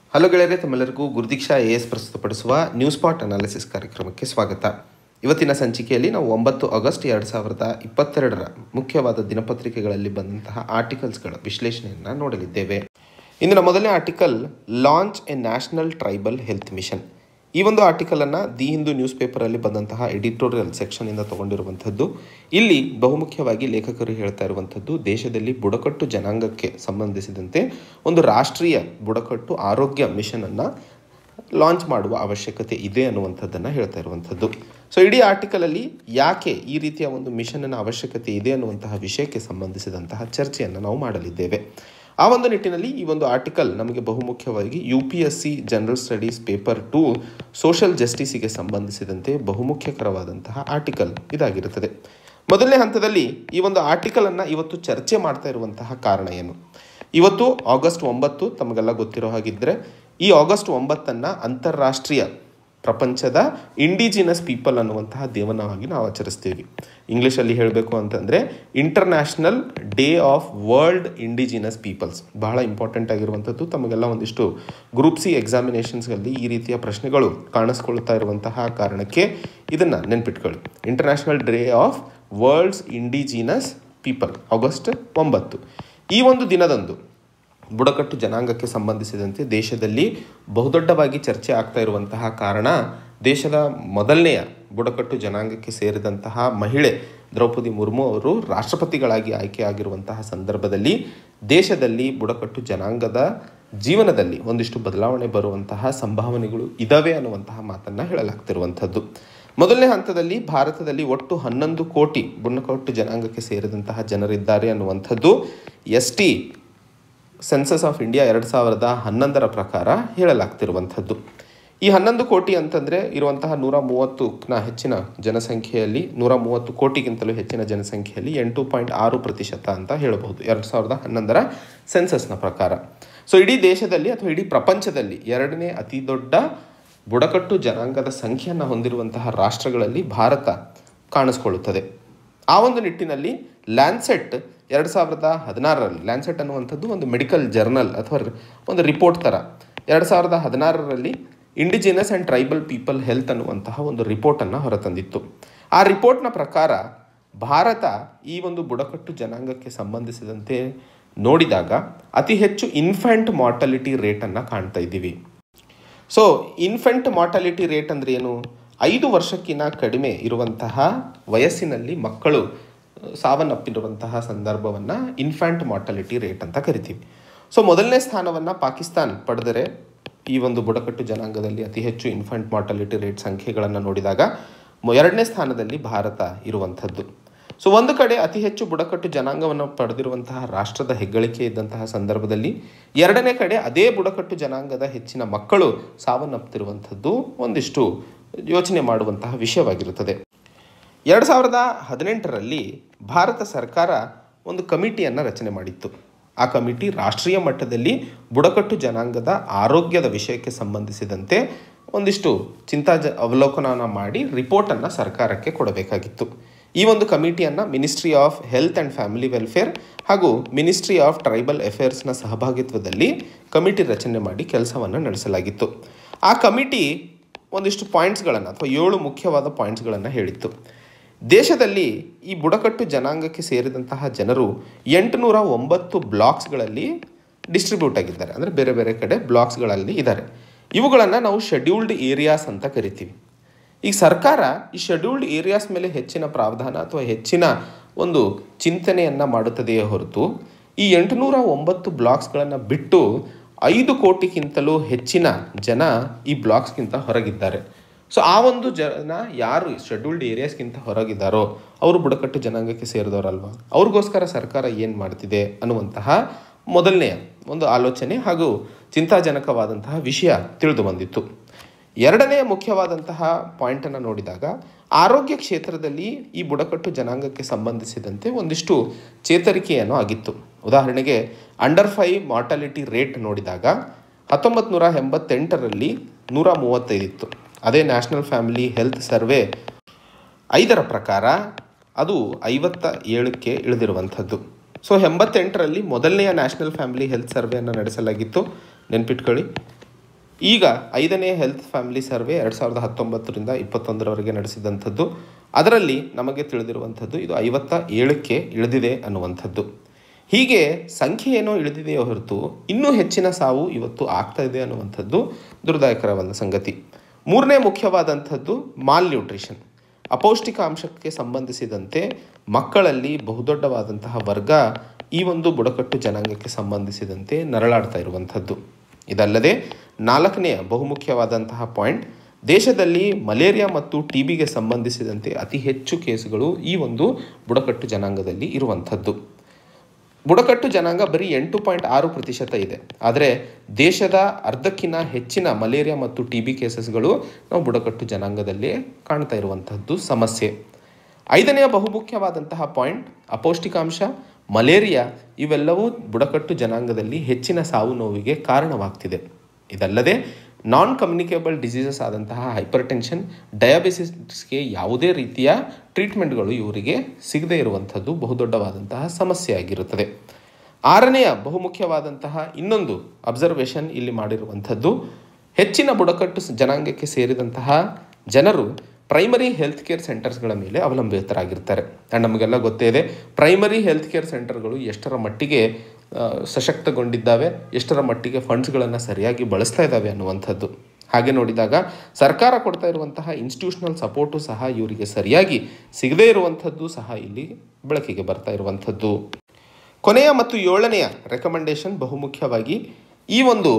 hello ಗೆಳೆಯರೆ ತಮ್ಮೆಲ್ಲರಿಗೂ Gurudeeksha A S ಪ್ರಸ್ತುತಪಡಿಸುವ ನ್ಯೂಸ್ ಸ್ಪಾಟ್ ಅನಾಲಿಸಿಸ್ ಕಾರ್ಯಕ್ರಮಕ್ಕೆ ಸ್ವಾಗತ ಇವತ್ತಿನ ಸಂಚಿಕೆಯಲ್ಲಿ ನಾವು ಒಂಬತ್ತು ಆಗಸ್ಟ್ ಎರಡು ಸಾವಿರದ ಇಪ್ಪತ್ತೆರಡರ ಮುಖ್ಯವಾದ ದಿನಪತ್ರಿಕೆಗಳಲ್ಲಿ ಬಂದಂತಹ ಆರ್ಟಿಕಲ್ಸ್ಗಳ ವಿಶ್ಲೇಷಣೆಯನ್ನು ನೋಡಲಿದ್ದೇವೆ ಇಂದಿನ ಮೊದಲನೇ article launch a national tribal health mission ಈ ಒಂದು ಆರ್ಟಿಕಲನ್ನು ದಿ ಹಿಂದೂ ನ್ಯೂಸ್ ಪೇಪರಲ್ಲಿ ಬಂದಂತಹ ಎಡಿಟೋರಿಯಲ್ ಸೆಕ್ಷನಿಂದ ತಗೊಂಡಿರುವಂಥದ್ದು ಇಲ್ಲಿ ಬಹುಮುಖ್ಯವಾಗಿ ಲೇಖಕರು ಹೇಳ್ತಾ ಇರುವಂಥದ್ದು ದೇಶದಲ್ಲಿ ಬುಡಕಟ್ಟು ಜನಾಂಗಕ್ಕೆ ಸಂಬಂಧಿಸಿದಂತೆ ಒಂದು ರಾಷ್ಟ್ರೀಯ ಬುಡಕಟ್ಟು ಆರೋಗ್ಯ ಮಿಷನನ್ನು ಲಾಂಚ್ ಮಾಡುವ ಅವಶ್ಯಕತೆ ಇದೆ ಅನ್ನುವಂಥದ್ದನ್ನು ಹೇಳ್ತಾ ಇರುವಂಥದ್ದು ಸೊ ಇಡೀ ಆರ್ಟಿಕಲಲ್ಲಿ ಯಾಕೆ ಈ ರೀತಿಯ ಒಂದು ಮಿಷನ್ನ ಅವಶ್ಯಕತೆ ಇದೆ ಅನ್ನುವಂತಹ ವಿಷಯಕ್ಕೆ ಸಂಬಂಧಿಸಿದಂತಹ ಚರ್ಚೆಯನ್ನು ನಾವು ಮಾಡಲಿದ್ದೇವೆ ಆ ಒಂದು ನಿಟ್ಟಿನಲ್ಲಿ ಈ ಒಂದು ಆರ್ಟಿಕಲ್ ನಮಗೆ ಬಹುಮುಖ್ಯವಾಗಿ U P S C general studies paper two social ಜಸ್ಟಿಸಿಗೆ ಸಂಬಂಧಿಸಿದಂತೆ ಬಹುಮುಖ್ಯಕರವಾದಂತಹ ಆರ್ಟಿಕಲ್ ಇದಾಗಿರುತ್ತದೆ ಮೊದಲನೇ ಹಂತದಲ್ಲಿ ಈ ಒಂದು ಆರ್ಟಿಕಲನ್ನು ಇವತ್ತು ಚರ್ಚೆ ಮಾಡ್ತಾ ಇರುವಂತಹ ಕಾರಣ ಏನು ಇವತ್ತು ಆಗಸ್ಟ್ ಒಂಬತ್ತು ತಮಗೆಲ್ಲ ಗೊತ್ತಿರೋ ಹಾಗಿದ್ದರೆ ಈ ಆಗಸ್ಟ್ ಒಂಬತ್ತನ್ನು ಅಂತಾರಾಷ್ಟ್ರೀಯ ಪ್ರಪಂಚದ ಇಂಡಿಜಿನಸ್ ಪೀಪಲ್ ಅನ್ನುವಂತಹ ದೇವನವಾಗಿ ನಾವು ಆಚರಿಸ್ತೀವಿ ಇಂಗ್ಲೀಷಲ್ಲಿ ಹೇಳಬೇಕು ಅಂತಂದರೆ international day of world indigenous peoples ಬಹಳ ಇಂಪಾರ್ಟೆಂಟ್ ಆಗಿರುವಂಥದ್ದು ತಮಗೆಲ್ಲ ಒಂದಿಷ್ಟು ಗ್ರೂಪ್ ಸಿ ಎಕ್ಸಾಮಿನೇಷನ್ಸ್ಗಳಲ್ಲಿ ಈ ರೀತಿಯ ಪ್ರಶ್ನೆಗಳು ಕಾಣಿಸ್ಕೊಳ್ತಾ ಇರುವಂತಹ ಕಾರಣಕ್ಕೆ ಇದನ್ನು ನೆನ್ಪಿಟ್ಕೊಳ್ಳಿ international day of world's indigenous people August ಒಂಬತ್ತು ಈ ಒಂದು ದಿನದಂದು ಬುಡಕಟ್ಟು ಜನಾಂಗಕ್ಕೆ ಸಂಬಂಧಿಸಿದಂತೆ ದೇಶದಲ್ಲಿ ಬಹುದೊಡ್ಡವಾಗಿ ಚರ್ಚೆ ಆಗ್ತಾ ಇರುವಂತಹ ಕಾರಣ ದೇಶದ ಮೊದಲನೆಯ ಬುಡಕಟ್ಟು ಜನಾಂಗಕ್ಕೆ ಸೇರಿದಂತಹ ಮಹಿಳೆ ದ್ರೌಪದಿ ಮುರ್ಮು ಅವರು ರಾಷ್ಟ್ರಪತಿಗಳಾಗಿ ಆಯ್ಕೆಯಾಗಿರುವಂತಹ ಸಂದರ್ಭದಲ್ಲಿ ದೇಶದಲ್ಲಿ ಬುಡಕಟ್ಟು ಜನಾಂಗದ ಜೀವನದಲ್ಲಿ ಒಂದಿಷ್ಟು ಬದಲಾವಣೆ ಬರುವಂತಹ ಸಂಭಾವನೆಗಳು ಇದಾವೆ ಅನ್ನುವಂತಹ ಮಾತನ್ನು ಹೇಳಲಾಗ್ತಿರುವಂಥದ್ದು ಮೊದಲನೇ ಹಂತದಲ್ಲಿ ಭಾರತದಲ್ಲಿ ಒಟ್ಟು ಹನ್ನೊಂದು ಕೋಟಿ ಬುಡಕಟ್ಟು ಜನಾಂಗಕ್ಕೆ ಸೇರಿದಂತಹ ಜನರಿದ್ದಾರೆ ಅನ್ನುವಂಥದ್ದು S T census of India ಎರಡು ಸಾವಿರದ ಹನ್ನೊಂದರ ಪ್ರಕಾರ ಹೇಳಲಾಗ್ತಿರುವಂಥದ್ದು ಈ ಹನ್ನೊಂದು ಕೋಟಿ ಅಂತಂದರೆ ಇರುವಂತಹ ನೂರ ಮೂವತ್ತುಕ್ಕಿಂತ ಹೆಚ್ಚಿನ ಜನಸಂಖ್ಯೆಯಲ್ಲಿ ನೂರ ಮೂವತ್ತು ಕೋಟಿಗಿಂತಲೂ ಹೆಚ್ಚಿನ ಜನಸಂಖ್ಯೆಯಲ್ಲಿ ಎಂಟು ಪಾಯಿಂಟ್ ಆರು ಪ್ರತಿಶತ ಅಂತ ಹೇಳಬಹುದು ಎರಡು ಸಾವಿರದ ಹನ್ನೊಂದರ ಸೆನ್ಸಸ್ನ ಪ್ರಕಾರ ಸೊ ಇಡೀ ದೇಶದಲ್ಲಿ ಅಥವಾ ಇಡೀ ಪ್ರಪಂಚದಲ್ಲಿ ಎರಡನೇ ಅತಿ ದೊಡ್ಡ ಬುಡಕಟ್ಟು ಜನಾಂಗದ ಸಂಖ್ಯೆಯನ್ನು ಹೊಂದಿರುವಂತಹ ರಾಷ್ಟ್ರಗಳಲ್ಲಿ ಭಾರತ ಕಾಣಿಸ್ಕೊಳ್ಳುತ್ತದೆ ಆ ಒಂದು ನಿಟ್ಟಿನಲ್ಲಿ ಲ್ಯಾನ್ಸೆಟ್ ಎರಡು ಸಾವಿರದ ಹದಿನಾರರಲ್ಲಿ ಲ್ಯಾನ್ಸೆಟ್ ಅನ್ನುವಂಥದ್ದು ಒಂದು ಮೆಡಿಕಲ್ ಜರ್ನಲ್ ಅಥವಾ ಒಂದು ರಿಪೋರ್ಟ್ ಥರ ಎರಡು ಸಾವಿರದ ಹದಿನಾರರಲ್ಲಿ indigenous and tribal people health ಅನ್ನುವಂತಹ ಒಂದು ರಿಪೋರ್ಟನ್ನು ಹೊರತಂದಿತ್ತು ಆ ರಿಪೋರ್ಟ್ನ ಪ್ರಕಾರ ಭಾರತ ಈ ಒಂದು ಬುಡಕಟ್ಟು ಜನಾಂಗಕ್ಕೆ ಸಂಬಂಧಿಸಿದಂತೆ ನೋಡಿದಾಗ ಅತಿ ಹೆಚ್ಚು ಇನ್ಫ್ಯಾಂಟ್ ಮಾರ್ಟಾಲಿಟಿ ರೇಟನ್ನು ಕಾಣ್ತಾ ಇದ್ದೀವಿ ಸೊ ಇನ್ಫೆಂಟ್ ಮಾರ್ಟಾಲಿಟಿ ರೇಟ್ ಅಂದರೆ ಏನು ಐದು ವರ್ಷಕ್ಕಿಂತ ಕಡಿಮೆ ಇರುವಂತಹ ವಯಸ್ಸಿನಲ್ಲಿ ಮಕ್ಕಳು ಸಾವನ್ನಪ್ಪಿರುವಂತಹ ಸಂದರ್ಭವನ್ನು ಇನ್ಫ್ಯಾಂಟ್ ಮಾರ್ಟಾಲಿಟಿ ರೇಟ್ ಅಂತ ಕರಿತೀವಿ ಸೊ ಮೊದಲನೇ ಸ್ಥಾನವನ್ನು ಪಾಕಿಸ್ತಾನ್ ಪಡೆದರೆ ಈ ಒಂದು ಬುಡಕಟ್ಟು ಜನಾಂಗದಲ್ಲಿ ಅತಿ ಹೆಚ್ಚು ಇನ್ಫ್ಯಾಂಟ್ ಮಾರ್ಟಾಲಿಟಿ ರೇಟ್ ಸಂಖ್ಯೆಗಳನ್ನು ನೋಡಿದಾಗ ಎರಡನೇ ಸ್ಥಾನದಲ್ಲಿ ಭಾರತ ಇರುವಂಥದ್ದು ಸೊ ಒಂದು ಕಡೆ ಅತಿ ಹೆಚ್ಚು ಬುಡಕಟ್ಟು ಜನಾಂಗವನ್ನು ಪಡೆದಿರುವಂತಹ ರಾಷ್ಟ್ರದ ಹೆಗ್ಗಳಿಕೆ ಇದ್ದಂತಹ ಸಂದರ್ಭದಲ್ಲಿ ಎರಡನೇ ಕಡೆ ಅದೇ ಬುಡಕಟ್ಟು ಜನಾಂಗದ ಹೆಚ್ಚಿನ ಮಕ್ಕಳು ಸಾವನ್ನಪ್ಪುತ್ತಿರುವಂಥದ್ದು ಒಂದಿಷ್ಟು ಯೋಚನೆ ಮಾಡುವಂತಹ ವಿಷಯವಾಗಿರುತ್ತದೆ ಎರಡು ಸಾವಿರದ ಹದಿನೆಂಟರಲ್ಲಿ ಭಾರತ ಸರ್ಕಾರ ಒಂದು ಕಮಿಟಿಯನ್ನು ರಚನೆ ಮಾಡಿತ್ತು ಆ ಕಮಿಟಿ ರಾಷ್ಟ್ರೀಯ ಮಟ್ಟದಲ್ಲಿ ಬುಡಕಟ್ಟು ಜನಾಂಗದ ಆರೋಗ್ಯದ ವಿಷಯಕ್ಕೆ ಸಂಬಂಧಿಸಿದಂತೆ ಒಂದಿಷ್ಟು ಚಿಂತಾ ಜ ಅವಲೋಕನವನ್ನು ಮಾಡಿ ರಿಪೋರ್ಟನ್ನು ಸರ್ಕಾರಕ್ಕೆ ಕೊಡಬೇಕಾಗಿತ್ತು ಈ ಒಂದು ಕಮಿಟಿಯನ್ನು ministry of health and family welfare ಹಾಗೂ ಮಿನಿಸ್ಟ್ರಿ ಆಫ್ ಟ್ರೈಬಲ್ ಅಫೇರ್ಸ್ನ ಸಹಭಾಗಿತ್ವದಲ್ಲಿ ಕಮಿಟಿ ರಚನೆ ಮಾಡಿ ಕೆಲಸವನ್ನು ನಡೆಸಲಾಗಿತ್ತು ಆ ಕಮಿಟಿ ಒಂದಿಷ್ಟು ಪಾಯಿಂಟ್ಸ್ಗಳನ್ನು ಅಥವಾ ಏಳು ಮುಖ್ಯವಾದ ಪಾಯಿಂಟ್ಸ್ಗಳನ್ನು ಹೇಳಿತ್ತು ದೇಶದಲ್ಲಿ ಈ ಬುಡಕಟ್ಟು ಜನಾಂಗಕ್ಕೆ ಸೇರಿದಂತಹ ಜನರು ಎಂಟುನೂರ ಒಂಬತ್ತು ಬ್ಲಾಕ್ಸ್ಗಳಲ್ಲಿ ಡಿಸ್ಟ್ರಿಬ್ಯೂಟ್ ಆಗಿದ್ದಾರೆ ಅಂದರೆ ಬೇರೆ ಬೇರೆ ಕಡೆ ಬ್ಲಾಕ್ಸ್ಗಳಲ್ಲಿ ಇದ್ದಾರೆ ಇವುಗಳನ್ನು ನಾವು ಶೆಡ್ಯೂಲ್ಡ್ ಏರಿಯಾಸ್ ಅಂತ ಕರಿತೀವಿ ಈಗ ಸರ್ಕಾರ ಈ ಶೆಡ್ಯೂಲ್ಡ್ ಏರಿಯಾಸ್ ಮೇಲೆ ಹೆಚ್ಚಿನ ಪ್ರಾವಧಾನ ಅಥವಾ ಹೆಚ್ಚಿನ ಒಂದು ಚಿಂತನೆಯನ್ನು ಮಾಡುತ್ತದೆಯೇ ಹೊರತು ಈ ಎಂಟುನೂರ ಒಂಬತ್ತು ಬ್ಲಾಕ್ಸ್ಗಳನ್ನು ಬಿಟ್ಟು ಐದು ಕೋಟಿಗಿಂತಲೂ ಹೆಚ್ಚಿನ ಜನ ಈ ಬ್ಲಾಕ್ಸ್ಗಿಂತ ಹೊರಗಿದ್ದಾರೆ ಸೊ ಆ ಒಂದು ಜನ ಯಾರು ಶೆಡ್ಯೂಲ್ಡ್ ಏರಿಯಾಸ್ಗಿಂತ ಹೊರಗಿದ್ದಾರೋ ಅವರು ಬುಡಕಟ್ಟು ಜನಾಂಗಕ್ಕೆ ಸೇರಿದವರಲ್ವಾ ಅವ್ರಿಗೋಸ್ಕರ ಸರ್ಕಾರ ಏನು ಮಾಡ್ತಿದೆ ಅನ್ನುವಂತಹ ಮೊದಲನೆಯ ಒಂದು ಆಲೋಚನೆ ಹಾಗೂ ಚಿಂತಾಜನಕವಾದಂತಹ ವಿಷಯ ತಿಳಿದು ಬಂದಿತ್ತು ಎರಡನೆಯ ಮುಖ್ಯವಾದಂತಹ ಪಾಯಿಂಟನ್ನು ನೋಡಿದಾಗ ಆರೋಗ್ಯ ಕ್ಷೇತ್ರದಲ್ಲಿ ಈ ಬುಡಕಟ್ಟು ಜನಾಂಗಕ್ಕೆ ಸಂಬಂಧಿಸಿದಂತೆ ಒಂದಿಷ್ಟು ಚೇತರಿಕೆಯನ್ನು ಆಗಿತ್ತು ಉದಾಹರಣೆಗೆ ಅಂಡರ್ ಫೈವ್ ಮಾರ್ಟಾಲಿಟಿ ರೇಟ್ ನೋಡಿದಾಗ ಹತ್ತೊಂಬತ್ತು ನೂರ ಎಂಬತ್ತೆಂಟರಲ್ಲಿ ನೂರ ಮೂವತ್ತೈದಿತ್ತು ಅದೇ ನ್ಯಾಷನಲ್ ಫ್ಯಾಮಿಲಿ ಹೆಲ್ತ್ ಸರ್ವೆ ಐದರ ಪ್ರಕಾರ ಅದು ಐವತ್ತ ಏಳಕ್ಕೆ ಇಳಿದಿರುವಂಥದ್ದು ಸೊ ಎಂಬತ್ತೆಂಟರಲ್ಲಿ ಮೊದಲನೆಯ ನ್ಯಾಷನಲ್ ಫ್ಯಾಮಿಲಿ ಹೆಲ್ತ್ ಸರ್ವೆಯನ್ನು ನಡೆಸಲಾಗಿತ್ತು ನೆನ್ಪಿಟ್ಕೊಳ್ಳಿ ಈಗ ಐದನೇ ಹೆಲ್ತ್ ಫ್ಯಾಮಿಲಿ ಸರ್ವೆ ಎರಡು ಸಾವಿರದ ಹತ್ತೊಂಬತ್ತರಿಂದ ಇಪ್ಪತ್ತೊಂದರವರೆಗೆ ನಡೆಸಿದಂಥದ್ದು ಅದರಲ್ಲಿ ನಮಗೆ ತಿಳಿದಿರುವಂಥದ್ದು ಇದು ಐವತ್ತ ಏಳಕ್ಕೆ ಇಳಿದಿದೆ ಅನ್ನುವಂಥದ್ದು ಹೀಗೆ ಸಂಖ್ಯೆ ಏನೋ ಇಳಿದಿದೆಯೋ ಹೊರತು ಇನ್ನೂ ಹೆಚ್ಚಿನ ಸಾವು ಇವತ್ತು ಆಗ್ತಾ ಇದೆ ಅನ್ನುವಂಥದ್ದು ದುರ್ದಾಯಕರವಾದ ಸಂಗತಿ ಮೂರನೇ ಮುಖ್ಯವಾದಂಥದ್ದು ಮಾಲ್ ನ್ಯೂಟ್ರಿಷನ್ ಅಪೌಷ್ಟಿಕಾಂಶಕ್ಕೆ ಸಂಬಂಧಿಸಿದಂತೆ ಮಕ್ಕಳಲ್ಲಿ ಬಹುದೊಡ್ಡವಾದಂತಹ ವರ್ಗ ಈ ಒಂದು ಬುಡಕಟ್ಟು ಜನಾಂಗಕ್ಕೆ ಸಂಬಂಧಿಸಿದಂತೆ ನರಳಾಡ್ತಾ ಇರುವಂಥದ್ದು ಇದಲ್ಲದೆ ನಾಲ್ಕನೆಯ ಬಹುಮುಖ್ಯವಾದಂತಹ ಪಾಯಿಂಟ್ ದೇಶದಲ್ಲಿ ಮಲೇರಿಯಾ ಮತ್ತು ಟಿ ಬಿಗೆ ಸಂಬಂಧಿಸಿದಂತೆ ಅತಿ ಹೆಚ್ಚು ಕೇಸುಗಳು ಈ ಒಂದು ಬುಡಕಟ್ಟು ಜನಾಂಗದಲ್ಲಿ ಇರುವಂಥದ್ದು ಬುಡಕಟ್ಟು ಜನಾಂಗ ಬರೀ ಎಂಟು ಪಾಯಿಂಟ್ ಆರು ಪ್ರತಿಶತ ಇದೆ ಆದರೆ ದೇಶದ ಅರ್ಧಕ್ಕಿಂತ ಹೆಚ್ಚಿನ ಮಲೇರಿಯಾ ಮತ್ತು ಟಿ ಬಿ ಕೇಸಸ್ಗಳು ನಾವು ಬುಡಕಟ್ಟು ಜನಾಂಗದಲ್ಲೇ ಕಾಣ್ತಾ ಇರುವಂತಹದ್ದು ಸಮಸ್ಯೆ ಐದನೆಯ ಬಹುಮುಖ್ಯವಾದಂತಹ ಪಾಯಿಂಟ್ ಅಪೌಷ್ಟಿಕಾಂಶ ಮಲೇರಿಯಾ ಇವೆಲ್ಲವೂ ಬುಡಕಟ್ಟು ಜನಾಂಗದಲ್ಲಿ ಹೆಚ್ಚಿನ ಸಾವು ನೋವಿಗೆ ಕಾರಣವಾಗ್ತಿದೆ ಇದಲ್ಲದೆ ನಾನ್ ಕಮ್ಯುನಿಕೇಬಲ್ ಡಿಸೀಸಸ್ ಆದಂತಹ ಹೈಪರ್ ಟೆನ್ಷನ್ ಡಯಾಬಿಸಿಸ್ಗೆ ಯಾವುದೇ ರೀತಿಯ ಟ್ರೀಟ್ಮೆಂಟ್ಗಳು ಇವರಿಗೆ ಸಿಗದೇ ಇರುವಂಥದ್ದು ಬಹುದೊಡ್ಡವಾದಂತಹ ಸಮಸ್ಯೆ ಆಗಿರುತ್ತದೆ ಆರನೆಯ ಬಹುಮುಖ್ಯವಾದಂತಹ ಇನ್ನೊಂದು ಅಬ್ಸರ್ವೇಷನ್ ಇಲ್ಲಿ ಮಾಡಿರುವಂಥದ್ದು ಹೆಚ್ಚಿನ ಬುಡಕಟ್ಟು ಜನಾಂಗಕ್ಕೆ ಸೇರಿದಂತಹ ಜನರು ಪ್ರೈಮರಿ ಹೆಲ್ತ್ ಕೇರ್ ಸೆಂಟರ್ಸ್ಗಳ ಮೇಲೆ ಅವಲಂಬಿತರಾಗಿರ್ತಾರೆ ಆ್ಯಂಡ್ ನಮಗೆಲ್ಲ ಗೊತ್ತೇ ಇದೆ ಪ್ರೈಮರಿ ಹೆಲ್ತ್ ಕೇರ್ ಸೆಂಟರ್ಗಳು ಎಷ್ಟರ ಮಟ್ಟಿಗೆ ಆ, ಸಶಕ್ತಗೊಂಡಿದ್ದಾವೆ ಎಷ್ಟರ ಮಟ್ಟಿಗೆ ಫಂಡ್ಸ್ಗಳನ್ನು ಸರಿಯಾಗಿ ಬಳಸ್ತಾ ಇದ್ದಾವೆ ಅನ್ನುವಂಥದ್ದು ಹಾಗೆ ನೋಡಿದಾಗ ಸರ್ಕಾರ ಕೊಡ್ತಾ ಇರುವಂತಹ ಇನ್ಸ್ಟಿಟ್ಯೂಷನಲ್ ಸಪೋರ್ಟು ಸಹ ಇವರಿಗೆ ಸರಿಯಾಗಿ ಸಿಗದೇ ಇರುವಂಥದ್ದು ಸಹ ಇಲ್ಲಿ ಬೆಳಕಿಗೆ ಬರ್ತಾ ಇರುವಂಥದ್ದು ಕೊನೆಯ ಮತ್ತು ಏಳನೆಯ ರೆಕಮೆಂಡೇಶನ್ ಬಹುಮುಖ್ಯವಾಗಿ ಈ ಒಂದು